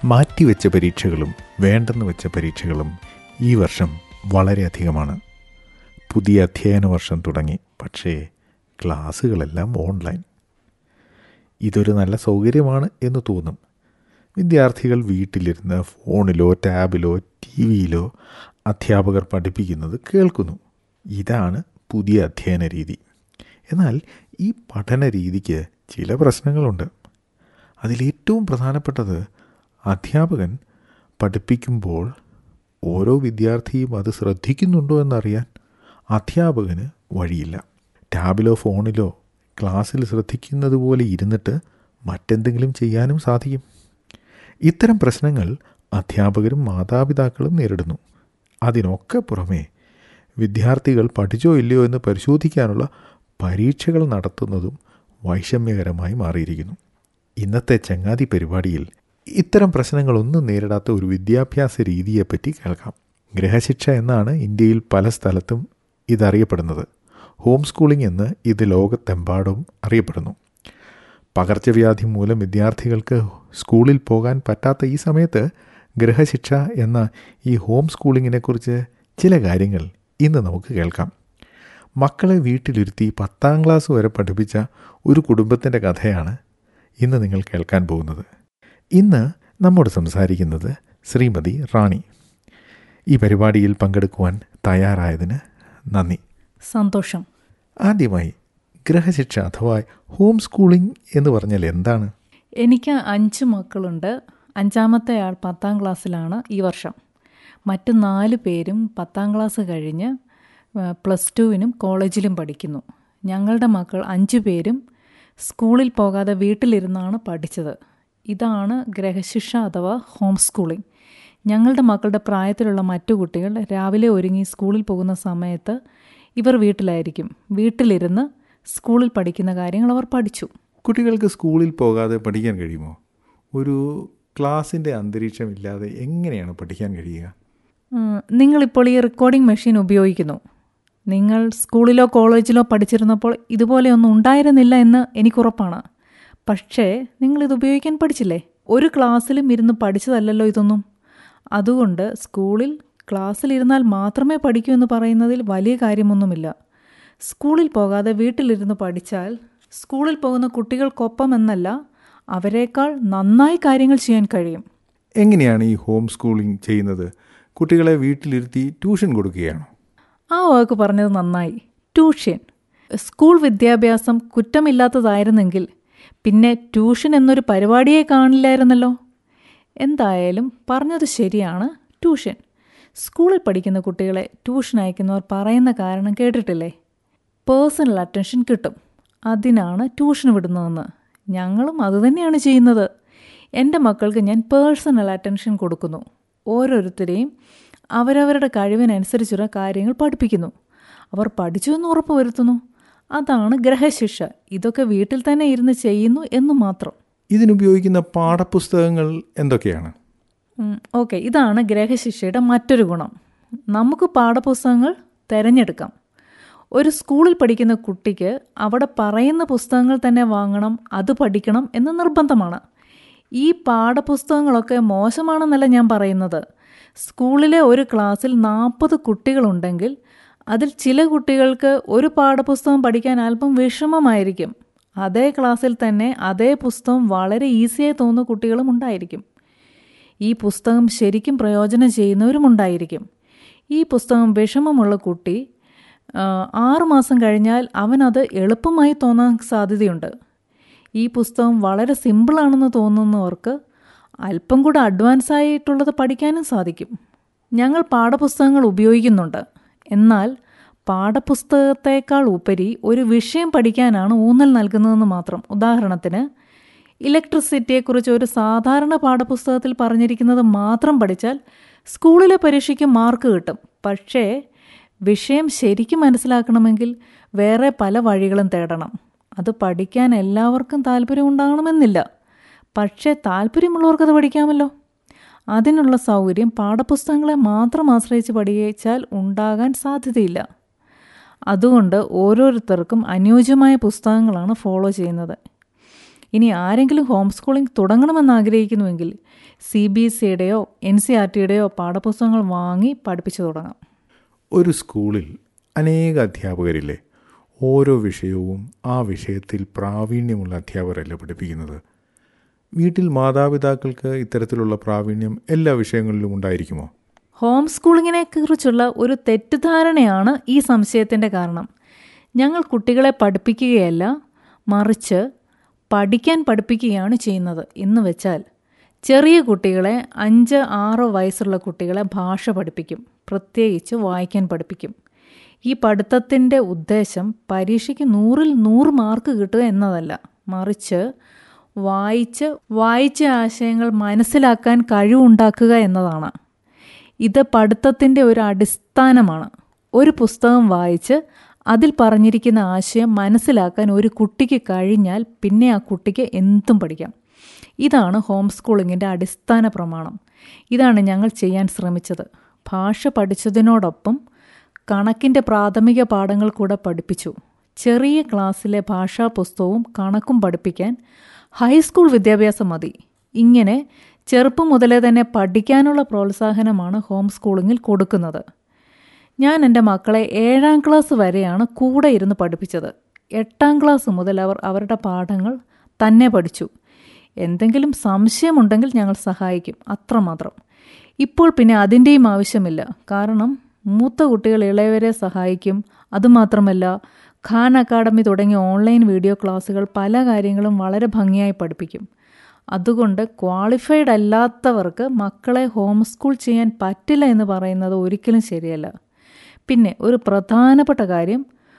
മാറ്റിവെച്ച പരീക്ഷകളും വേണ്ടെന്ന് വെച്ച പരീക്ഷകളും ഈ വർഷം വളരെയധികമാണ് പുതിയ അധ്യയന വർഷം തുടങ്ങി പക്ഷേ ക്ലാസ്സുകളെല്ലാം ഓൺലൈൻ ഇതൊരു നല്ല സൗകര്യമാണ് എന്ന് തോന്നും വിദ്യാർത്ഥികൾ വീട്ടിലിരുന്ന് ഫോണിലോ ടാബിലോ ടി വിയിലോ അധ്യാപകർ പഠിപ്പിക്കുന്നത് കേൾക്കുന്നു ഇതാണ് പുതിയ അധ്യയന രീതി എന്നാൽ ഈ പഠന രീതിക്ക് ചില പ്രശ്നങ്ങളുണ്ട് അതിലേറ്റവും പ്രധാനപ്പെട്ടത് അധ്യാപകൻ പഠിപ്പിക്കുമ്പോൾ ഓരോ വിദ്യാർത്ഥിയും അത് ശ്രദ്ധിക്കുന്നുണ്ടോ എന്നറിയാൻ അധ്യാപകന് വഴിയില്ല ടാബിലോ ഫോണിലോ ക്ലാസ്സിൽ ശ്രദ്ധിക്കുന്നത് പോലെ ഇരുന്നിട്ട് മറ്റെന്തെങ്കിലും ചെയ്യാനും സാധിക്കും ഇത്തരം പ്രശ്നങ്ങൾ അധ്യാപകരും മാതാപിതാക്കളും നേരിടുന്നു അതിനൊക്കെ പുറമേ വിദ്യാർത്ഥികൾ പഠിച്ചോ ഇല്ലയോ എന്ന് പരിശോധിക്കാനുള്ള പരീക്ഷകൾ നടത്തുന്നതും വൈഷമ്യകരമായി മാറിയിരിക്കുന്നു ഇന്നത്തെ ചങ്ങാതി പരിപാടിയിൽ ഇത്തരം പ്രശ്നങ്ങളൊന്നും നേരിടാത്ത ഒരു വിദ്യാഭ്യാസ രീതിയെപ്പറ്റി കേൾക്കാം ഗൃഹശിക്ഷ എന്നാണ് ഇന്ത്യയിൽ പല സ്ഥലത്തും ഇതറിയപ്പെടുന്നത് ഹോം സ്കൂളിംഗ് എന്ന് ഇത് ലോകത്തെമ്പാടും അറിയപ്പെടുന്നു പകർച്ചവ്യാധി മൂലം വിദ്യാർത്ഥികൾക്ക് സ്കൂളിൽ പോകാൻ പറ്റാത്ത ഈ സമയത്ത് ഗൃഹശിക്ഷ എന്ന ഈ ഹോം സ്കൂളിങ്ങിനെക്കുറിച്ച് ചില കാര്യങ്ങൾ ഇന്ന് നമുക്ക് കേൾക്കാം മക്കളെ വീട്ടിലിരുത്തി പത്താം ക്ലാസ് വരെ പഠിപ്പിച്ച ഒരു കുടുംബത്തിൻ്റെ കഥയാണ് ഇന്ന് നിങ്ങൾ കേൾക്കാൻ പോകുന്നത് ഇന്ന് നമ്മോട് സംസാരിക്കുന്നത് ശ്രീമതി റാണി ഈ പരിപാടിയിൽ പങ്കെടുക്കുവാൻ തയ്യാറായതിന് നന്ദി സന്തോഷം ആദ്യമായി ഗൃഹശിക്ഷ അഥവാ ഹോം സ്കൂളിംഗ് എന്ന് പറഞ്ഞാൽ എന്താണ് എനിക്ക് അഞ്ച് മക്കളുണ്ട് അഞ്ചാമത്തെ ആൾ പത്താം ക്ലാസ്സിലാണ് ഈ വർഷം മറ്റു നാല് പേരും പത്താം ക്ലാസ് കഴിഞ്ഞ് പ്ലസ് ടുവിനും കോളേജിലും പഠിക്കുന്നു ഞങ്ങളുടെ മക്കൾ അഞ്ചു പേരും സ്കൂളിൽ പോകാതെ വീട്ടിലിരുന്നാണ് പഠിച്ചത് ഇതാണ് ഗ്രഹശിക്ഷ അഥവാ ഹോം സ്കൂളിംഗ് ഞങ്ങളുടെ മക്കളുടെ പ്രായത്തിലുള്ള മറ്റു കുട്ടികൾ രാവിലെ ഒരുങ്ങി സ്കൂളിൽ പോകുന്ന സമയത്ത് ഇവർ വീട്ടിലായിരിക്കും വീട്ടിലിരുന്ന് സ്കൂളിൽ പഠിക്കുന്ന കാര്യങ്ങൾ അവർ പഠിച്ചു കുട്ടികൾക്ക് സ്കൂളിൽ പോകാതെ പഠിക്കാൻ കഴിയുമോ ഒരു ക്ലാസിൻ്റെ അന്തരീക്ഷം ഇല്ലാതെ എങ്ങനെയാണ് പഠിക്കാൻ കഴിയുക ഉം, നിങ്ങളിപ്പോൾ ഈ റെക്കോർഡിംഗ് മെഷീൻ ഉപയോഗിക്കുന്നു നിങ്ങൾ സ്കൂളിലോ കോളേജിലോ പഠിച്ചിരുന്നപ്പോൾ ഇതുപോലെയൊന്നും ഉണ്ടായിരുന്നില്ല എന്ന് എനിക്കുറപ്പാണ് പക്ഷേ നിങ്ങളിത് ഉപയോഗിക്കാൻ പഠിച്ചില്ലേ ഒരു ക്ലാസ്സിലും ഇരുന്ന് പഠിച്ചതല്ലല്ലോ ഇതൊന്നും അതുകൊണ്ട് സ്കൂളിൽ ക്ലാസ്സിലിരുന്നാൽ മാത്രമേ പഠിക്കൂ എന്ന് പറയുന്നതിൽ വലിയ കാര്യമൊന്നുമില്ല സ്കൂളിൽ പോകാതെ വീട്ടിലിരുന്ന് പഠിച്ചാൽ സ്കൂളിൽ പോകുന്ന കുട്ടികൾക്കൊപ്പം എന്നല്ല അവരെക്കാൾ നന്നായി കാര്യങ്ങൾ ചെയ്യാൻ കഴിയും എങ്ങനെയാണ് ഈ ഹോം സ്കൂളിംഗ് ചെയ്യുന്നത് കുട്ടികളെ വീട്ടിലിരുത്തി ട്യൂഷൻ കൊടുക്കുകയാണോ ആ വാക്ക് പറഞ്ഞത് നന്നായി ട്യൂഷൻ സ്കൂൾ വിദ്യാഭ്യാസം കുറ്റമില്ലാത്തതായിരുന്നെങ്കിൽ പിന്നെ ട്യൂഷൻ എന്നൊരു പരിപാടിയെ കാണില്ലായിരുന്നല്ലോ എന്തായാലും പറഞ്ഞത് ശരിയാണ് ട്യൂഷൻ സ്കൂളിൽ പഠിക്കുന്ന കുട്ടികളെ ട്യൂഷൻ അയക്കുന്നവർ പറയുന്ന കാരണം കേട്ടിട്ടില്ലേ പേഴ്സണൽ അറ്റൻഷൻ കിട്ടും അതിനാണ് ട്യൂഷൻ വിടുന്നതെന്ന് ഞങ്ങളും അതുതന്നെയാണ് ചെയ്യുന്നത് എൻ്റെ മക്കൾക്ക് ഞാൻ പേഴ്സണൽ അറ്റൻഷൻ കൊടുക്കുന്നു ഓരോരുത്തരെയും അവരവരുടെ കഴിവിനനുസരിച്ചുള്ള കാര്യങ്ങൾ പഠിപ്പിക്കുന്നു അവർ പഠിച്ചു എന്ന് ഉറപ്പ് വരുത്തുന്നു അതാണ് ഗ്രഹശിക്ഷ ഇതൊക്കെ വീട്ടിൽ തന്നെ ഇരുന്ന് ചെയ്യുന്നു എന്ന് മാത്രം ഇതിനുപയോഗിക്കുന്ന പാഠപുസ്തകങ്ങൾ എന്തൊക്കെയാണ് ഓക്കെ ഇതാണ് ഗ്രഹശിക്ഷയുടെ മറ്റൊരു ഗുണം നമുക്ക് പാഠപുസ്തകങ്ങൾ തിരഞ്ഞെടുക്കാം ഒരു സ്കൂളിൽ പഠിക്കുന്ന കുട്ടിക്ക് അവിടെ പറയുന്ന പുസ്തകങ്ങൾ തന്നെ വാങ്ങണം അത് പഠിക്കണം എന്ന് നിർബന്ധമാണ് ഈ പാഠപുസ്തകങ്ങളൊക്കെ മോശമാണെന്നല്ല ഞാൻ പറയുന്നത് സ്കൂളിലെ ഒരു ക്ലാസ്സിൽ നാൽപ്പത് കുട്ടികളുണ്ടെങ്കിൽ അതിൽ ചില കുട്ടികൾക്ക് ഒരു പാഠപുസ്തകം പഠിക്കാൻ അല്പം വിഷമമായിരിക്കും അതേ ക്ലാസ്സിൽ തന്നെ അതേ പുസ്തകം വളരെ ഈസിയായി തോന്നുന്ന കുട്ടികളും ഉണ്ടായിരിക്കും ഈ പുസ്തകം ശരിക്കും പ്രയോജനം ചെയ്യുന്നവരുമുണ്ടായിരിക്കും ഈ പുസ്തകം വിഷമമുള്ള കുട്ടി ആറുമാസം കഴിഞ്ഞാൽ അവനത് എളുപ്പമായി തോന്നാൻ സാധ്യതയുണ്ട് ഈ പുസ്തകം വളരെ സിമ്പിളാണെന്ന് തോന്നുന്നവർക്ക് അല്പം കൂടെ അഡ്വാൻസ് ആയിട്ടുള്ളത് പഠിക്കാനും സാധിക്കും ഞങ്ങൾ പാഠപുസ്തകങ്ങൾ ഉപയോഗിക്കുന്നുണ്ട് എന്നാൽ പാഠപുസ്തകത്തേക്കാൾ ഉപരി ഒരു വിഷയം പഠിക്കാനാണ് ഊന്നൽ നൽകുന്നതെന്ന് മാത്രം ഉദാഹരണത്തിന് ഇലക്ട്രിസിറ്റിയെക്കുറിച്ച് ഒരു സാധാരണ പാഠപുസ്തകത്തിൽ പറഞ്ഞിരിക്കുന്നത് മാത്രം പഠിച്ചാൽ സ്കൂളിലെ പരീക്ഷയ്ക്ക് മാർക്ക് കിട്ടും പക്ഷേ വിഷയം ശരിക്കും മനസ്സിലാക്കണമെങ്കിൽ വേറെ പല വഴികളും തേടണം അത് പഠിക്കാൻ എല്ലാവർക്കും താല്പര്യം ഉണ്ടാകണമെന്നില്ല പക്ഷേ താല്പര്യമുള്ളവർക്കത് പഠിക്കാമല്ലോ അതിനുള്ള സൗകര്യം പാഠപുസ്തകങ്ങളെ മാത്രം ആശ്രയിച്ച് പഠിച്ചാൽ ഉണ്ടാകാൻ സാധ്യതയില്ല അതുകൊണ്ട് ഓരോരുത്തർക്കും അനുയോജ്യമായ പുസ്തകങ്ങളാണ് ഫോളോ ചെയ്യുന്നത് ഇനി ആരെങ്കിലും ഹോം സ്കൂളിംഗ് തുടങ്ങണമെന്ന് ആഗ്രഹിക്കുന്നുവെങ്കിൽ സി ബി എസ് സിയുടെയോ എൻ സി ആർ ടിയുടെയോ പാഠപുസ്തകങ്ങൾ വാങ്ങി പഠിപ്പിച്ചു തുടങ്ങാം ഒരു സ്കൂളിൽ അനേക അധ്യാപകരില്ലേ ഓരോ വിഷയവും ആ വിഷയത്തിൽ പ്രാവീണ്യമുള്ള അധ്യാപകരല്ലേ പഠിപ്പിക്കുന്നത് വീട്ടിൽ മാതാപിതാക്കൾക്ക് ഇത്തരത്തിലുള്ള പ്രാവീണ്യം എല്ലാ വിഷയങ്ങളിലും ഉണ്ടായിരിക്കുമോ ഹോം സ്കൂളിങ്ങിനെ കുറിച്ചുള്ള ഒരു തെറ്റിദ്ധാരണയാണ് ഈ സംശയത്തിൻ്റെ കാരണം ഞങ്ങൾ കുട്ടികളെ പഠിപ്പിക്കുകയല്ല മറിച്ച് പഠിക്കാൻ പഠിപ്പിക്കുകയാണ് ചെയ്യുന്നത് എന്ന് വെച്ചാൽ ചെറിയ കുട്ടികളെ അഞ്ച് ആറ് വയസ്സുള്ള കുട്ടികളെ ഭാഷ പഠിപ്പിക്കും പ്രത്യേകിച്ച് വായിക്കാൻ പഠിപ്പിക്കും ഈ പഠിത്തത്തിൻ്റെ ഉദ്ദേശം പരീക്ഷയ്ക്ക് നൂറിൽ നൂറ് മാർക്ക് കിട്ടുക എന്നതല്ല മറിച്ച് വായിച്ച് വായിച്ച ആശയങ്ങൾ മനസ്സിലാക്കാൻ കഴിവുണ്ടാക്കുക എന്നതാണ് ഇത് പഠിത്തത്തിൻ്റെ ഒരു അടിസ്ഥാനമാണ് ഒരു പുസ്തകം വായിച്ച് അതിൽ പറഞ്ഞിരിക്കുന്ന ആശയം മനസ്സിലാക്കാൻ ഒരു കുട്ടിക്ക് കഴിഞ്ഞാൽ പിന്നെ ആ കുട്ടിക്ക് എന്തും പഠിക്കാം ഇതാണ് ഹോം സ്കൂളിങ്ങിൻ്റെ അടിസ്ഥാന പ്രമാണം ഇതാണ് ഞങ്ങൾ ചെയ്യാൻ ശ്രമിച്ചത് ഭാഷ പഠിച്ചതിനോടൊപ്പം കണക്കിൻ്റെ പ്രാഥമിക പാഠങ്ങൾ കൂടെ പഠിപ്പിച്ചു ചെറിയ ക്ലാസ്സിലെ ഭാഷാ പുസ്തകവും കണക്കും പഠിപ്പിക്കാൻ ഹൈസ്കൂൾ വിദ്യാഭ്യാസം മതി ഇങ്ങനെ ചെറുപ്പം മുതലേ തന്നെ പഠിക്കാനുള്ള പ്രോത്സാഹനമാണ് ഹോം സ്കൂളിങ്ങിൽ കൊടുക്കുന്നത് ഞാൻ എൻ്റെ മക്കളെ ഏഴാം ക്ലാസ് വരെയാണ് കൂടെ ഇരുന്ന് പഠിപ്പിച്ചത് എട്ടാം ക്ലാസ് മുതൽ അവർ അവരുടെ പാഠങ്ങൾ തന്നെ പഠിച്ചു എന്തെങ്കിലും സംശയമുണ്ടെങ്കിൽ ഞങ്ങൾ സഹായിക്കും അത്രമാത്രം ഇപ്പോൾ പിന്നെ അതിൻ്റെയും ആവശ്യമില്ല കാരണം മൂത്ത കുട്ടികൾ ഇളയവരെ സഹായിക്കും അതുമാത്രമല്ല ഖാൻ അക്കാഡമി തുടങ്ങിയ ഓൺലൈൻ വീഡിയോ ക്ലാസ്സുകൾ പല കാര്യങ്ങളും വളരെ ഭംഗിയായി പഠിപ്പിക്കും അതുകൊണ്ട് ക്വാളിഫൈഡ് അല്ലാത്തവർക്ക് മക്കളെ ഹോം സ്കൂൾ ചെയ്യാൻ പറ്റില്ല എന്ന് പറയുന്നത് ഒരിക്കലും ശരിയല്ല പിന്നെ ഒരു പ്രധാനപ്പെട്ട കാര്യം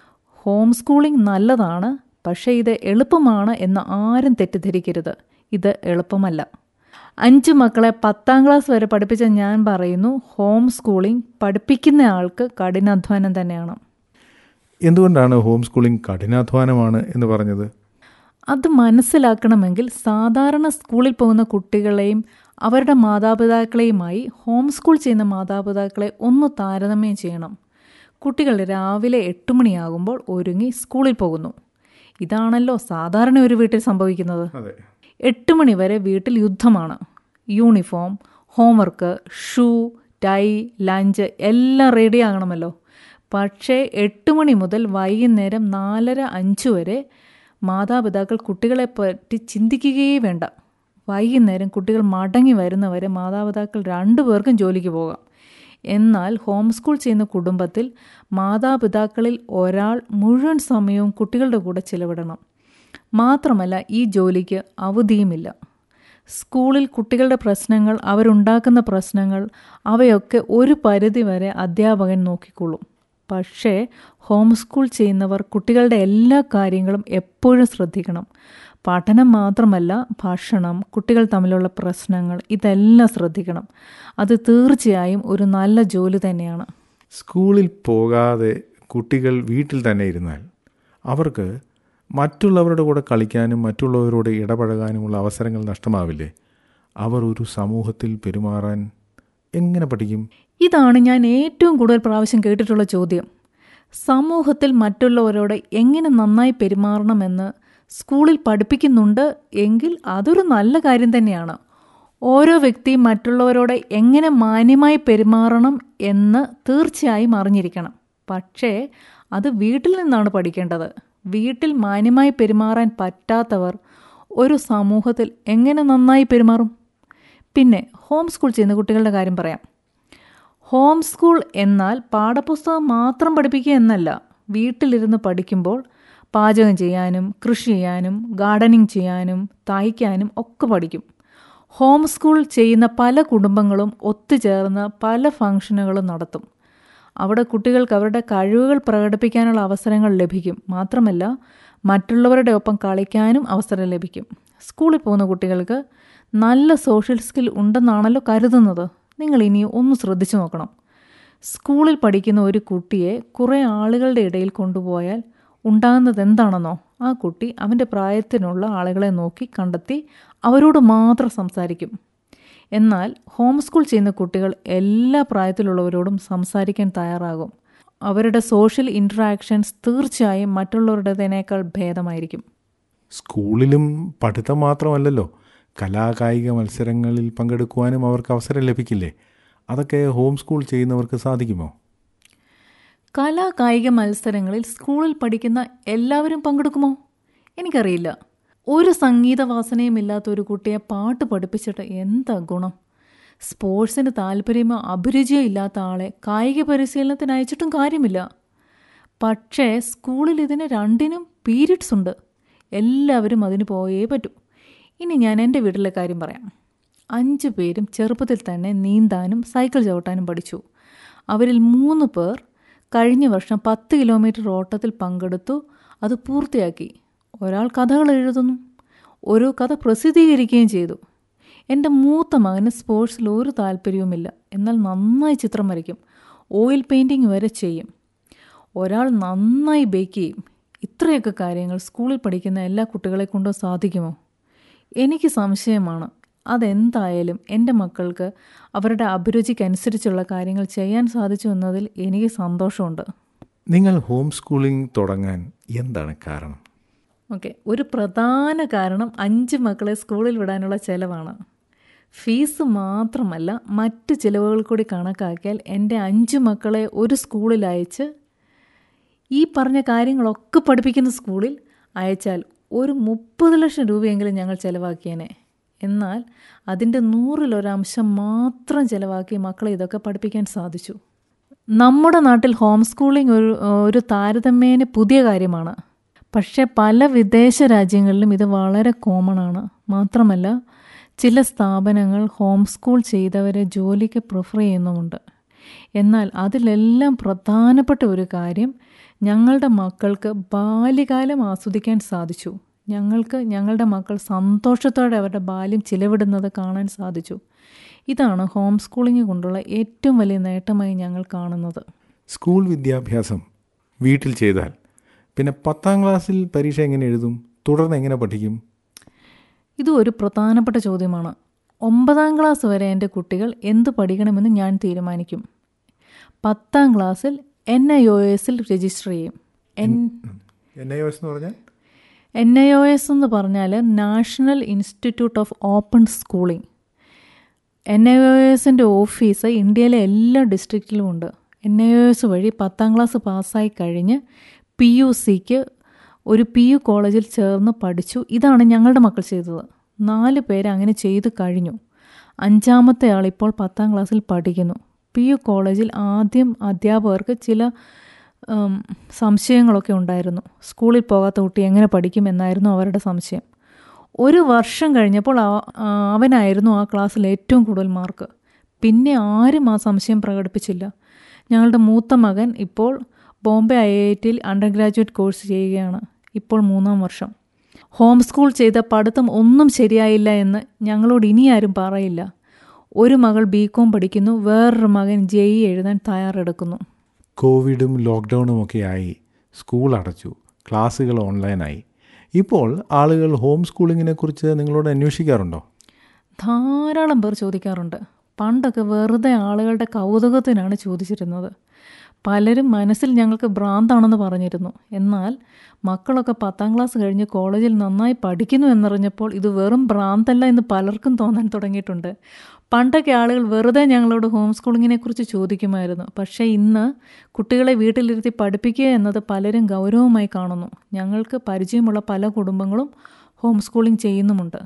ഹോം സ്കൂളിംഗ് നല്ലതാണ് പക്ഷേ ഇത് എളുപ്പമാണ് എന്ന് ആരും തെറ്റിദ്ധരിക്കരുത് ഇത് എളുപ്പമല്ല അഞ്ച് മക്കളെ പത്താം ക്ലാസ് വരെ പഠിപ്പിച്ച ഞാൻ പറയുന്നു ഹോം സ്കൂളിംഗ് പഠിപ്പിക്കുന്ന ആൾക്ക് കഠിനാധ്വാനം തന്നെയാണ് എന്തുകൊണ്ടാണ് ഹോം സ്കൂളിംഗ് കഠിനാധ്വാനമാണ് എന്ന് പറഞ്ഞത് അത് മനസ്സിലാക്കണമെങ്കിൽ സാധാരണ സ്കൂളിൽ പോകുന്ന കുട്ടികളെയും അവരുടെ മാതാപിതാക്കളെയുമായി ഹോം സ്കൂൾ ചെയ്യുന്ന മാതാപിതാക്കളെ ഒന്ന് താരതമ്യം ചെയ്യണം കുട്ടികൾ രാവിലെ എട്ട് മണിയാകുമ്പോൾ ഒരുങ്ങി സ്കൂളിൽ പോകുന്നു ഇതാണല്ലോ സാധാരണ ഒരു വീട്ടിൽ സംഭവിക്കുന്നത് അതെ എട്ട് മണി വരെ വീട്ടിൽ യുദ്ധമാണ് uniform homework shoe tie lunch എല്ലാം റെഡി ആകണമല്ലോ പക്ഷേ എട്ട് മണി മുതൽ വൈകുന്നേരം നാലര അഞ്ച് വരെ മാതാപിതാക്കൾ കുട്ടികളെ പറ്റി ചിന്തിക്കുകയേ വേണ്ട വൈകുന്നേരം കുട്ടികൾ മടങ്ങി വരുന്നവരെ മാതാപിതാക്കൾ രണ്ടുപേർക്കും ജോലിക്ക് പോകാം എന്നാൽ ഹോം സ്കൂൾ ചെയ്യുന്ന കുടുംബത്തിൽ മാതാപിതാക്കളിൽ ഒരാൾ മുഴുവൻ സമയവും കുട്ടികളുടെ കൂടെ ചിലവിടണം മാത്രമല്ല ഈ ജോലിക്ക് അവധിയുമില്ല സ്കൂളിൽ കുട്ടികളുടെ പ്രശ്നങ്ങൾ അവരുണ്ടാക്കുന്ന പ്രശ്നങ്ങൾ അവയൊക്കെ ഒരു പരിധിവരെ അധ്യാപകൻ നോക്കിക്കൊള്ളും പക്ഷേ ഹോം സ്കൂൾ ചെയ്യുന്നവർ കുട്ടികളുടെ എല്ലാ കാര്യങ്ങളും എപ്പോഴും ശ്രദ്ധിക്കണം പഠനം മാത്രമല്ല ഭക്ഷണം കുട്ടികൾ തമ്മിലുള്ള പ്രശ്നങ്ങൾ ഇതെല്ലാം ശ്രദ്ധിക്കണം അത് തീർച്ചയായും ഒരു നല്ല ജോലി തന്നെയാണ് സ്കൂളിൽ പോകാതെ കുട്ടികൾ വീട്ടിൽ തന്നെ ഇരുന്നാൽ അവർക്ക് മറ്റുള്ളവരുടെ കൂടെ കളിക്കാനും മറ്റുള്ളവരോട് ഇടപഴകാനുമുള്ള അവസരങ്ങൾ നഷ്ടമാവില്ലേ അവർ ഒരു സമൂഹത്തിൽ പെരുമാറാൻ എങ്ങനെ പഠിക്കും ഇതാണ് ഞാൻ ഏറ്റവും കൂടുതൽ പ്രാവശ്യം കേട്ടിട്ടുള്ള ചോദ്യം സമൂഹത്തിൽ മറ്റുള്ളവരോട് എങ്ങനെ നന്നായി പെരുമാറണമെന്ന് സ്കൂളിൽ പഠിപ്പിക്കുന്നുണ്ട് എങ്കിൽ അതൊരു നല്ല കാര്യം തന്നെയാണ് ഓരോ വ്യക്തിയും മറ്റുള്ളവരോട് എങ്ങനെ മാന്യമായി പെരുമാറണം എന്ന് തീർച്ചയായും അറിഞ്ഞിരിക്കണം പക്ഷേ അത് വീട്ടിൽ നിന്നാണ് പഠിക്കേണ്ടത് വീട്ടിൽ മാന്യമായി പെരുമാറാൻ പറ്റാത്തവർ ഒരു സമൂഹത്തിൽ എങ്ങനെ നന്നായി പെരുമാറും പിന്നെ ഹോം സ്കൂൾ ചെയ്യുന്ന കുട്ടികളുടെ കാര്യം പറയാം ഹോം സ്കൂൾ എന്നാൽ പാഠപുസ്തകം മാത്രം പഠിപ്പിക്കുക എന്നല്ല വീട്ടിലിരുന്ന് പഠിക്കുമ്പോൾ പാചകം ചെയ്യാനും കൃഷി ചെയ്യാനും ഗാർഡനിങ് ചെയ്യാനും തയ്ക്കാനും ഒക്കെ പഠിക്കും ഹോം സ്കൂൾ ചെയ്യുന്ന പല കുടുംബങ്ങളും ഒത്തുചേർന്ന് പല ഫംഗ്ഷനുകളും നടത്തും അവിടെ കുട്ടികൾക്ക് അവരുടെ കഴിവുകൾ പ്രകടിപ്പിക്കാനുള്ള അവസരങ്ങൾ ലഭിക്കും മാത്രമല്ല മറ്റുള്ളവരുടെ ഒപ്പം കളിക്കാനും അവസരം ലഭിക്കും സ്കൂളിൽ പോകുന്ന കുട്ടികൾക്ക് നല്ല സോഷ്യൽ സ്കിൽ ഉണ്ടെന്നാണല്ലോ കരുതുന്നത് നിങ്ങൾ ഇനി ഒന്ന് ശ്രദ്ധിച്ചു നോക്കണം സ്കൂളിൽ പഠിക്കുന്ന ഒരു കുട്ടിയെ കുറേ ആളുകളുടെ ഇടയിൽ കൊണ്ടുപോയാൽ ഉണ്ടാകുന്നത് എന്താണെന്നോ ആ കുട്ടി അവൻ്റെ പ്രായത്തിനുള്ള ആളുകളെ നോക്കി കണ്ടെത്തി അവരോട് മാത്രം സംസാരിക്കും എന്നാൽ ഹോം സ്കൂൾ ചെയ്യുന്ന കുട്ടികൾ എല്ലാ പ്രായത്തിലുള്ളവരോടും സംസാരിക്കാൻ തയ്യാറാകും അവരുടെ സോഷ്യൽ ഇൻട്രാക്ഷൻസ് തീർച്ചയായും മറ്റുള്ളവരുടേതിനേക്കാൾ ഭേദമായിരിക്കും സ്കൂളിലും പഠിത്തം മാത്രമല്ലല്ലോ കലാകായിക മത്സരങ്ങളിൽ പങ്കെടുക്കുവാനും അവർക്ക് അവസരം ലഭിക്കില്ലേ അതൊക്കെ ഹോം സ്കൂൾ ചെയ്യുന്നവർക്ക് സാധിക്കുമോ കലാ കായിക മത്സരങ്ങളിൽ സ്കൂളിൽ പഠിക്കുന്ന എല്ലാവരും പങ്കെടുക്കുമോ എനിക്കറിയില്ല ഒരു സംഗീത വാസനയും ഇല്ലാത്ത ഒരു കുട്ടിയെ പാട്ട് പഠിപ്പിച്ചിട്ട് എന്താ ഗുണം സ്പോർട്സിന് താല്പര്യമോ അഭിരുചിയോ ഇല്ലാത്ത ആളെ കായിക പരിശീലനത്തിന് അയച്ചിട്ടും കാര്യമില്ല പക്ഷേ സ്കൂളിൽ ഇതിന് രണ്ടിനും പീരീഡ്സ് ഉണ്ട് എല്ലാവരും അതിന് പോയേ പറ്റൂ ഇനി ഞാൻ എൻ്റെ വീട്ടിലെ കാര്യം പറയാം അഞ്ച് പേരും ചെറുപ്പത്തിൽ തന്നെ നീന്താനും സൈക്കിൾ ചവിട്ടാനും പഠിച്ചു അവരിൽ മൂന്ന് പേർ കഴിഞ്ഞ വർഷം പത്ത് കിലോമീറ്റർ ഓട്ടത്തിൽ പങ്കെടുത്തു അത് പൂർത്തിയാക്കി ഒരാൾ കഥകൾ എഴുതുന്നു ഒരു കഥ പ്രസിദ്ധീകരിക്കുകയും ചെയ്തു എൻ്റെ മൂത്ത മകന് സ്പോർട്സിൽ ഒരു താല്പര്യവുമില്ല എന്നാൽ നന്നായി ചിത്രം വരയ്ക്കും ഓയിൽ പെയിൻറ്റിങ് വരെ ചെയ്യും ഒരാൾ നന്നായി ബേക്ക് ചെയ്യും ഇത്രയൊക്കെ കാര്യങ്ങൾ സ്കൂളിൽ പഠിക്കുന്ന എല്ലാ കുട്ടികളെ കൊണ്ടും സാധിക്കുമോ എനിക്ക് സംശയമാണ് അതെന്തായാലും എൻ്റെ മക്കൾക്ക് അവരുടെ അഭിരുചിക്കനുസരിച്ചുള്ള കാര്യങ്ങൾ ചെയ്യാൻ സാധിച്ചു എന്നതിൽ എനിക്ക് സന്തോഷമുണ്ട് നിങ്ങൾ ഹോം സ്കൂളിംഗ് തുടങ്ങാൻ എന്താണ് കാരണം ഓക്കെ ഒരു പ്രധാന കാരണം അഞ്ച് മക്കളെ സ്കൂളിൽ വിടാനുള്ള ചിലവാണ് ഫീസ് മാത്രമല്ല മറ്റ് ചിലവുകൾ കൂടി കണക്കാക്കിയാൽ എൻ്റെ അഞ്ച് മക്കളെ ഒരു സ്കൂളിൽ അയച്ച് ഈ പറഞ്ഞ കാര്യങ്ങളൊക്കെ പഠിപ്പിക്കുന്ന സ്കൂളിൽ അയച്ചാൽ ഒരു മുപ്പത് ലക്ഷം രൂപയെങ്കിലും ഞങ്ങൾ ചിലവാക്കിയേനെ എന്നാൽ അതിൻ്റെ നൂറിലൊരംശം മാത്രം ചിലവാക്കി മക്കളെ ഇതൊക്കെ പഠിപ്പിക്കാൻ സാധിച്ചു നമ്മുടെ നാട്ടിൽ ഹോം സ്കൂളിംഗ് ഒരു ഒരു താരതമ്യേന പുതിയ കാര്യമാണ് പക്ഷേ പല വിദേശ രാജ്യങ്ങളിലും ഇത് വളരെ കോമൺ ആണ് മാത്രമല്ല ചില സ്ഥാപനങ്ങൾ ഹോം സ്കൂൾ ചെയ്തവരെ ജോലിക്ക് പ്രിഫർ ചെയ്യുന്നുമുണ്ട് എന്നാൽ അതിലെല്ലാം പ്രധാനപ്പെട്ട ഒരു കാര്യം ഞങ്ങളുടെ മക്കൾക്ക് ബാല്യകാലം ആസ്വദിക്കാൻ സാധിച്ചു ഞങ്ങൾക്ക് ഞങ്ങളുടെ മക്കൾ സന്തോഷത്തോടെ അവരുടെ ബാല്യം ചിലവിടുന്നത് കാണാൻ സാധിച്ചു ഇതാണ് ഹോം സ്കൂളിംഗ് കൊണ്ടുള്ള ഏറ്റവും വലിയ നേട്ടമായി ഞങ്ങൾ കാണുന്നത് സ്കൂൾ വിദ്യാഭ്യാസം വീട്ടിൽ ചെയ്താൽ പിന്നെ പത്താം ക്ലാസ്സിൽ പരീക്ഷ എങ്ങനെ എഴുതും തുടർന്ന് എങ്ങനെ പഠിക്കും ഇത് ഒരു പ്രധാനപ്പെട്ട ചോദ്യമാണ് ഒമ്പതാം ക്ലാസ് വരെ എൻ്റെ കുട്ടികൾ എന്ത് പഠിക്കണമെന്ന് ഞാൻ തീരുമാനിക്കും പത്താം ക്ലാസ്സിൽ എൻ ഐ ഒ എസിൽ രജിസ്റ്റർ ചെയ്യും എൻ എൻ ഐ എസ് എന്ന് പറഞ്ഞാൽ എൻ ഐ ഒ എസ് എന്ന് പറഞ്ഞാൽ National Institute of Open Schooling N I O എസിൻ്റെ ഓഫീസ് ഇന്ത്യയിലെ എല്ലാ ഡിസ്ട്രിക്റ്റിലും ഉണ്ട് എൻ ഐ ഒ എസ് വഴി പത്താം ക്ലാസ് പാസ്സായി കഴിഞ്ഞ് പി യു സിക്ക് ഒരു പി യു കോളേജിൽ ചേർന്ന് പഠിച്ചു ഇതാണ് ഞങ്ങളുടെ മക്കൾ ചെയ്തത് നാല് പേര് അങ്ങനെ ചെയ്തു കഴിഞ്ഞു അഞ്ചാമത്തെ ആൾ ഇപ്പോൾ പത്താം ക്ലാസ്സിൽ പഠിക്കുന്നു പി യു കോളേജിൽ ആദ്യം അധ്യാപകർക്ക് ചില ഉം, സംശയങ്ങളൊക്കെ ഉണ്ടായിരുന്നു സ്കൂളിൽ പോകാത്ത കുട്ടി എങ്ങനെ പഠിക്കും എന്നായിരുന്നു അവരുടെ സംശയം ഒരു വർഷം കഴിഞ്ഞപ്പോൾ അവ- ആ, അവനായിരുന്നു ആ ക്ലാസ്സിൽ ഏറ്റവും കൂടുതൽ മാർക്ക് പിന്നെ ആരും ആ സംശയം പ്രകടിപ്പിച്ചില്ല ഞങ്ങളുടെ മൂത്ത മകൻ ഇപ്പോൾ ബോംബെ ഐ ഐ ടിയിൽ അണ്ടർ ഗ്രാജുവേറ്റ് കോഴ്സ് ചെയ്യുകയാണ് ഇപ്പോൾ മൂന്നാം വർഷം ഹോം സ്കൂൾ ചെയ്ത പഠിത്തം ഒന്നും ശരിയായില്ല എന്ന് ഞങ്ങളോട് ഇനി ആരും പറയില്ല ഒരു മകൾ ബി കോം പഠിക്കുന്നു വേറൊരു മകൻ ജെ ഇ എഴുതാൻ തയ്യാറെടുക്കുന്നു കോവിഡും ലോക്ക്ഡൗണും ഒക്കെ ആയി സ്കൂൾ അടച്ചു ക്ലാസ്സുകൾ ഓൺലൈനായി ഇപ്പോൾ ആളുകൾ ഹോം സ്കൂളിങ്ങിനെ കുറിച്ച് നിങ്ങളോട് അന്വേഷിക്കാറുണ്ടോ ധാരാളം പേർ ചോദിക്കാറുണ്ട് പണ്ടൊക്കെ വെറുതെ ആളുകളുടെ കൗതുകത്തിനാണ് ചോദിച്ചിരുന്നത് പലരും മനസ്സിൽ ഞങ്ങൾക്ക് ഭ്രാന്താണെന്ന് പറഞ്ഞിരുന്നു എന്നാൽ മക്കളൊക്കെ പത്താം ക്ലാസ് കഴിഞ്ഞ് കോളേജിൽ നന്നായി പഠിക്കുന്നു എന്നറിഞ്ഞപ്പോൾ ഇത് വെറും ഭ്രാന്തല്ല എന്ന് പലർക്കും തോന്നാൻ തുടങ്ങിയിട്ടുണ്ട് പണ്ടൊക്കെ ആളുകൾ വെറുതെ ഞങ്ങളോട് ഹോം സ്കൂളിങ്ങിനെ കുറിച്ച് ചോദിക്കുമായിരുന്നു പക്ഷേ ഇന്ന് കുട്ടികളെ വീട്ടിലിരുത്തി പഠിപ്പിക്കുക എന്നത് പലരും ഗൗരവമായി കാണുന്നു ഞങ്ങൾക്ക് പരിചയമുള്ള പല കുടുംബങ്ങളും ഹോം സ്കൂളിംഗ് ചെയ്യുന്നുമുണ്ട്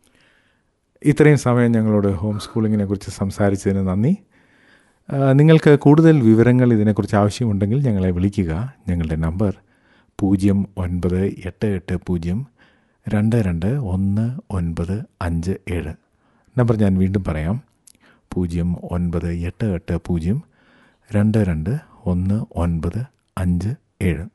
ഇത്രയും സമയം ഞങ്ങളോട് ഹോം സ്കൂളിങ്ങിനെ കുറിച്ച് സംസാരിച്ചതിന് നന്ദി ആ, നിങ്ങൾക്ക് കൂടുതൽ വിവരങ്ങൾ ഇതിനെക്കുറിച്ച് ആവശ്യമുണ്ടെങ്കിൽ ഞങ്ങളെ വിളിക്കുക ഞങ്ങളുടെ നമ്പർ പൂജ്യം ഒൻപത് എട്ട് എട്ട് പൂജ്യം രണ്ട് രണ്ട് ഒന്ന് ഒൻപത് അഞ്ച് ഏഴ് നമ്പർ ഞാൻ വീണ്ടും പറയാം പൂജ്യം ഒൻപത് എട്ട് എട്ട് പൂജ്യം രണ്ട് രണ്ട് ഒന്ന് ഒൻപത് അഞ്ച് ഏഴ്